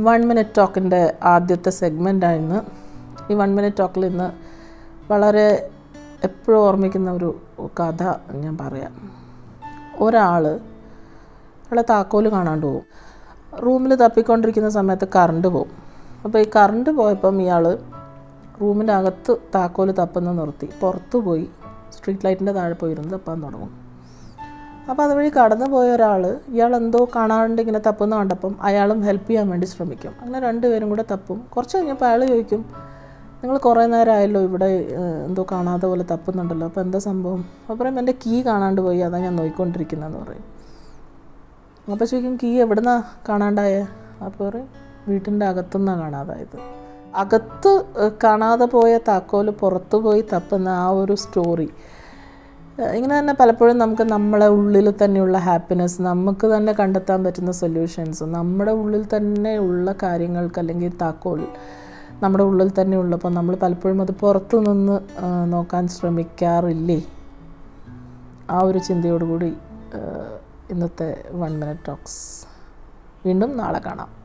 one minute ടോക്കിൻ്റെ ആദ്യത്തെ സെഗ്മെൻ്റാണ് ഇന്ന് ഈ വൺ മിനിറ്റ് ടോക്കിൽ ഇന്ന് വളരെ എപ്പോഴും ഓർമ്മിക്കുന്ന ഒരു കഥ ഞാൻ പറയാം ഒരാൾ അയാളെ താക്കോല് കാണാണ്ട് പോകും റൂമിൽ തപ്പിക്കൊണ്ടിരിക്കുന്ന സമയത്ത് കറണ്ട് പോകും അപ്പോൾ ഈ കറണ്ട് പോയപ്പം ഇയാൾ റൂമിൻ്റെ അകത്ത് താക്കോല് തപ്പുന്ന നിർത്തി പുറത്ത് പോയി സ്ട്രീറ്റ് ലൈറ്റിൻ്റെ താഴെ പോയിരുന്ന് തപ്പാൻ തുടങ്ങും അപ്പോൾ അതുവഴി കടന്നു പോയ ഒരാൾ ഇയാൾ എന്തോ കാണാണ്ട് ഇങ്ങനെ തപ്പുന്ന കണ്ടപ്പം അയാളും ഹെൽപ്പ് ചെയ്യാൻ വേണ്ടി ശ്രമിക്കും അങ്ങനെ രണ്ടുപേരും കൂടെ തപ്പും കുറച്ച് കഴിഞ്ഞപ്പോൾ അയാൾ ചോദിക്കും നിങ്ങൾ കുറേ നേരമായല്ലോ ഇവിടെ ഏഹ്, എന്തോ കാണാത്ത പോലെ തപ്പുന്നുണ്ടല്ലോ അപ്പോൾ എന്താ സംഭവം അപ്പോൾ പറയും എൻ്റെ കീ കാണാണ്ട് പോയി അതാ ഞാൻ നോക്കിക്കൊണ്ടിരിക്കുന്നതെന്ന് പറയും അപ്പോൾ ചോദിക്കും കീ എവിടുന്നാ കാണാണ്ടായേ അപ്പോൾ പറയും വീട്ടിൻ്റെ അകത്തുനിന്നാണ് കാണാതായത് അകത്ത് ഏഹ്, കാണാതെ പോയ താക്കോല് പുറത്തു പോയി തപ്പുന്ന ആ ഒരു സ്റ്റോറി ഏഹ്, ഇങ്ങനെ തന്നെ പലപ്പോഴും നമുക്ക് നമ്മളെ ഉള്ളിൽ തന്നെയുള്ള ഹാപ്പിനെസ് നമുക്ക് തന്നെ കണ്ടെത്താൻ പറ്റുന്ന സൊല്യൂഷൻസ് നമ്മുടെ ഉള്ളിൽ തന്നെ ഉള്ള കാര്യങ്ങൾക്ക് അല്ലെങ്കിൽ താക്കോൽ നമ്മുടെ ഉള്ളിൽ തന്നെ ഉള്ളപ്പോൾ നമ്മൾ പലപ്പോഴും അത് പുറത്തു നിന്ന് ആ, നോക്കാൻ ശ്രമിക്കാറില്ലേ ആ ഒരു ചിന്തയോടുകൂടി ആ, ഇന്നത്തെ വൺ മിനിറ്റ് ടോക്സ് വീണ്ടും നാളെ കാണാം